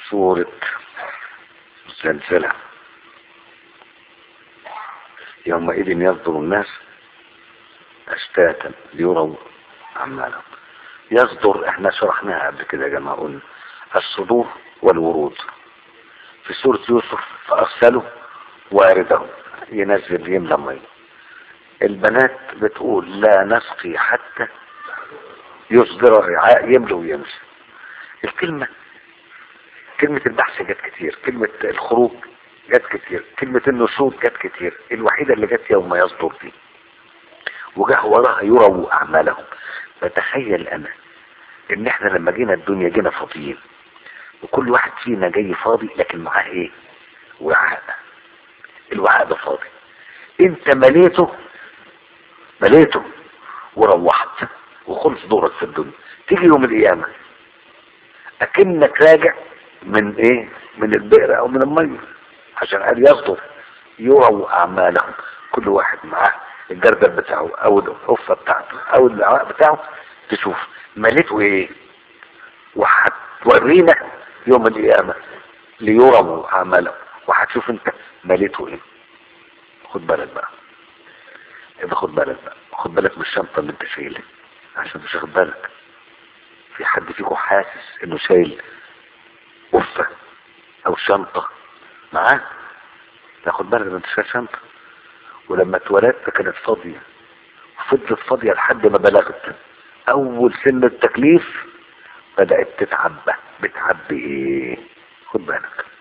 سورة الزلزلة يومئذ يصدر الناس أشتاتا ليروا أعمالهم يصدر احنا شرحناها قبل كده يا جماعة قلنا الصدور والورود في سورة يوسف فأرسلوا واردهم ينزل يملى مية البنات بتقول لا نسقي حتى يصدر الرعاء يملى ويمشي الكلمة كلمة البحث جت كتير كلمة الخروج جت كتير كلمة النشوط جت كتير الوحيدة اللي جت يوم يصدر دي وجه وراها يروا أعمالهم فتخيل أنا إن إحنا لما جينا الدنيا جينا فاضيين وكل واحد فينا جاي فاضي لكن معاه إيه؟ وعاء الوعاء ده فاضي أنت مليته مليته وروحت وخلص دورك في الدنيا تيجي يوم القيامة أكنك راجع من إيه؟ من البئر أو من المية عشان قال يصدر يروا أعمالهم كل واحد معاه الجردل بتاعه او الحفه بتاعته او الوعاء بتاعه تشوف مليته ايه وهتورينا يوم القيامه ليروا اعماله وهتشوف انت مليته ايه خد بالك بقى يبقى خد بالك بقى خد بالك من الشنطه اللي انت شايلها عشان مش واخد بالك في حد فيكم حاسس انه شايل قفه او شنطه معاه لا خد بالك ده انت شايل شنطه ولما اتولدت كانت فاضية وفضلت فاضية لحد ما بلغت اول سن التكليف بدأت تتعبى بتعبي ايه خد بالك